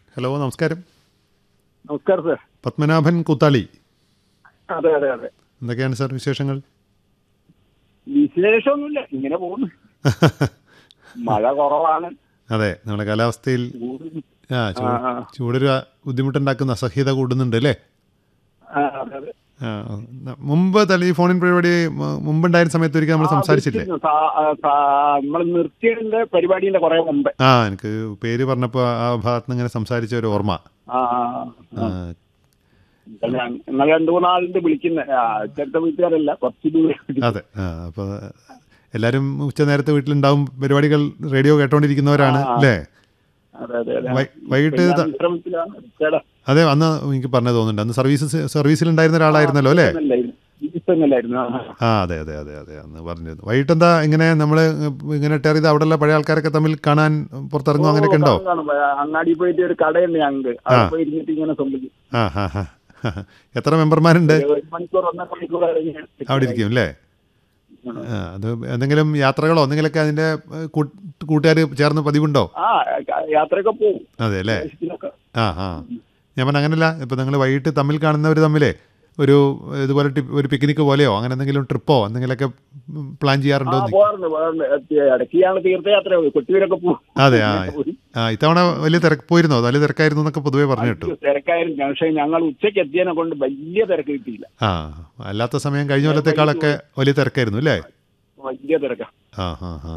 Hello നമസ്കാരം നമസ്കാരം sir Padmanabhan കുത്താളി അതെ അതെ അതെ എന്തൊക്കെയാണ് സാർ വിശേഷങ്ങൾ വിശേഷമൊന്നുമില്ല ഇങ്ങനെ പോകുന്നു മഴ കുറവാണ് അതെ നമ്മുടെ കാലാവസ്ഥയിൽ ചൂട് ആ ആ, ചൂ- ആ. ചൂടൊരു ബുദ്ധിമുട്ടുണ്ടാക്കുന്ന അസഹ്യത കൂടുന്നുണ്ട് അല്ലേ ആ, അതെ, അതെ. ആ, ന- മുമ്പ് തല ഈ ഫോണിൻ പരിപാടി മ- മുമ്പുണ്ടായിരുന്ന സമയത്ത് ഒരിക്കൽ നമ്മൾ ആ, സംസാരിച്ചില്ലേ വിളിച്ചിരുന്നു. സാ- ആ, സാ- നമ്മൾ നിർത്തിയതിന്റെ പരിപാടിന്റെ കുറെ മുമ്പ് ആ എനിക്ക് പേര് പറഞ്ഞപ്പോൾ ആ ഭാഗത്ത് നിന്ന് ഇങ്ങനെ സംസാരിച്ച ഒരു ഓർമ്മ ആ, ആ, ആ, ആ. നിങ്ങൾ രണ്ടു മൂന്നാളിന്റെ വിളിക്കുന്ന ചെറുത്ത വീട്ടുകാരല്ല കുറച്ച് ദൂരെ അതെ ആ അപ്പോൾ എല്ലാവരും ഉച്ച നേരത്തെ വീട്ടിലുണ്ടാവും പരിപാടികൾ റേഡിയോ കേട്ടോണ്ടിരിക്കുന്നവരാണ് ആ, ആ. അല്ലേ അതെ അതെ അതെ വൈ- വൈകിട്ട് ഇപ്പൊ ഞാൻ ത- വിശ്രമത്തിലാണ്. ചേട്ടാ, അതെ അന്ന് എനിക്ക് പറഞ്ഞു തോന്നുന്നുണ്ട് അന്ന് സർവീസ് സർവീസിലുണ്ടായിരുന്ന ഒരാളായിരുന്നല്ലോ അല്ലേ ഇതല്ലായിരുന്നു. ഇതിപ്പന്നല്ലായിരുന്നു. ആ, ആ. ആ അതെ അതെ അതെ അതെ അന്ന് പറഞ്ഞിരുന്നു വൈകിട്ട് എന്താ ഇങ്ങനെ നമ്മൾ ഇങ്ങനെ ടെയർ ചെയ്ത് അവിടെയുള്ള പഴയ ആൾക്കാരൊക്കെ തമ്മിൽ കാണാൻ പുറത്തിറങ്ങും അങ്ങനെയൊക്കെ ഉണ്ടോ കാണും, കാണും. അങ്ങാടി പോയിട്ട് ഒരു കടയുണ്ട് ഞങ്ങൾക്ക് അവിടെ പോയി ഇരുന്നിട്ട് ഇങ്ങനെ സംബന്ധിക്കും ആ ഹാ ഹാ എത്ര മെമ്പർമാരുണ്ട് ഒരു മണിക്കൂർ ഒന്നര മണിക്കൂർ കഴിഞ്ഞ് അവിടെ ഇരിക്കും അല്ലേ ആ, അത് എന്തെങ്കിലും യാത്രകളോ എന്തെങ്കിലുമൊക്കെ അതിൻ്റെ കൂട്ടുകാർ ചേർന്ന് പതിവുണ്ടോ ആ യാത്രയൊക്കെ പോവും അതെ അല്ലേ ആവശ്യത്തിനൊക്കെ. ആ ആ ഞാൻ പറഞ്ഞ അങ്ങനല്ല ഇപ്പം നിങ്ങൾ വൈകിട്ട് തമ്മിൽ കാണുന്നവർ തമ്മിലേ ഒരു ഇതുപോലെ ടി- ഒരു പിക്നിക്ക് പോലെയോ അങ്ങനെ എന്തെങ്കിലും ട്രിപ്പോ എന്തെങ്കിലുമൊക്കെ പ്ലാൻ ആ ചെയ്യാറുണ്ടോ എന്ന് പോകാറുണ്ട് പോകാറുണ്ട് ഇടയ്ക്കാണ് തീർത്ഥയാത്ര കൊട്ടിയൂരൊക്കെ പോകും അതെ ആ പോയി. ആ ഇത്തവണ വലിയ തിരക്ക് പോയിരുന്നോ വലിയ തിരക്കായിരുന്നു എന്നൊക്കെ പൊതുവേ പറഞ്ഞു കേട്ടു തിരക്കായിരുന്നു പക്ഷേ ഞങ്ങൾ ഉച്ചയ്ക്ക് എത്തിയതിനെ കൊണ്ട് വലിയ തിരക്ക് കിട്ടിയില്ല ആ അല്ലാത്ത സമയം കഴിഞ്ഞ കൊല്ലത്തേക്കാളൊക്കെ വലിയ തിരക്കായിരുന്നു അല്ലേ വലിയ തിരക്കാ ആ ഹാ ഹാ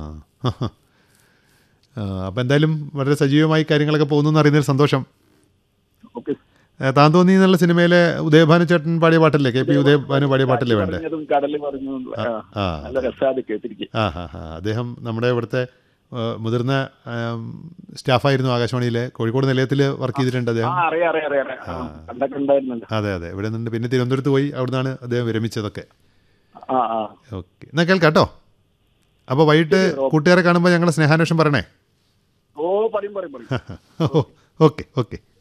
അപ്പം എന്തായാലും വളരെ സജീവമായി കാര്യങ്ങളൊക്കെ പോകുന്നു എന്ന് അറിയുന്നതിൽ സന്തോഷം ഓക്കെ ഏ, താൻ തോന്നി എന്നുള്ള സിനിമയിലെ ഉദയഭാനു ചേട്ടൻ പാടിയ പാട്ടല്ലേ കെ പി ഉദയഭാനു പാടിയ പാട്ടല്ലേ വേണ്ടേ പറഞ്ഞതും കടല് പറഞ്ഞു ആ നല്ല രസാത് കേട്ടിരിക്കും ആ ഹാ ഹാ അദ്ദേഹം നമ്മുടെ ഇവിടുത്തെ ഏ, മുതിർന്ന ഏം, സ്റ്റാഫായിരുന്നു ആകാശവാണിയിലെ കോഴിക്കോട് നിലയത്തിൽ വർക്ക് ചെയ്തിട്ടുണ്ട് ആ അദ്ദേഹം അറിയാം അറിയാം അറിയാം അറിയാം ആ, കണ്ടൊക്കെ ഉണ്ടായിരുന്നല്ലോ അതെ അതെ ഇവിടെ നിന്ന് പിന്നെ തിരുവനന്തപുരത്ത് പോയി അവിടുന്നാണ് അദ്ദേഹം വിരമിച്ചതൊക്കെ ആ ആ ഓക്കെ എന്നാൽ കേൾക്കാട്ടോ അപ്പോൾ വൈകിട്ട് കൂട്ടുകാരെ കാണുമ്പോൾ ഞങ്ങളുടെ സ്നേഹാന്വേഷണം പറയണേ ഓ പറയും പറയും പറയും ഓക്കെ ഓക്കെ